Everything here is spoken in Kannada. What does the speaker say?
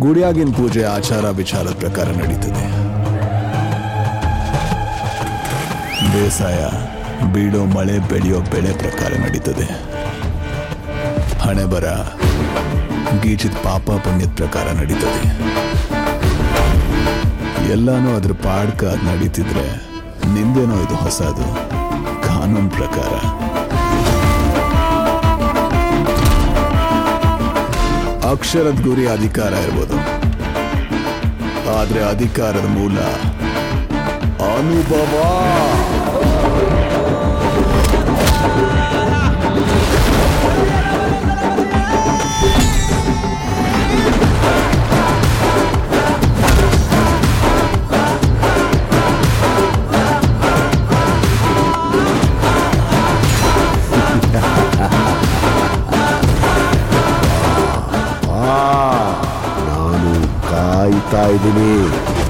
ಗುಡಿಯಾಗಿನ ಪೂಜೆ ಆಚಾರ ವಿಚಾರದ ಪ್ರಕಾರ ನಡೀತದೆ ಬೇಸಾಯ ಬೀಳೋ ಮಳೆ ಬೆಳೆಯೋ ಬೆಳೆ ಪ್ರಕಾರ ನಡೀತದೆ ಹಣೆ ಬರ ಗೀಚಿದ ಪಾಪ ಪುಣ್ಯದ ಪ್ರಕಾರ ನಡೀತದೆ ಎಲ್ಲಾನು ಅದ್ರ ಪಾಡ್ಕ ಅದ್ ನಡೀತಿದ್ರೆ ನಿಂದೇನೋ ಇದು ಹೊಸದು ಕಾನೂನ್ ಪ್ರಕಾರ ಅಕ್ಷರದ ಗುರಿ ಅಧಿಕಾರ ಇರ್ಬೋದು ಆದ್ರೆ ಅಧಿಕಾರದ ಮೂಲ ಅನುಭವ ಆ ನಾನು ಕಾಯ್ತಾ ಇದ್ದೀನಿ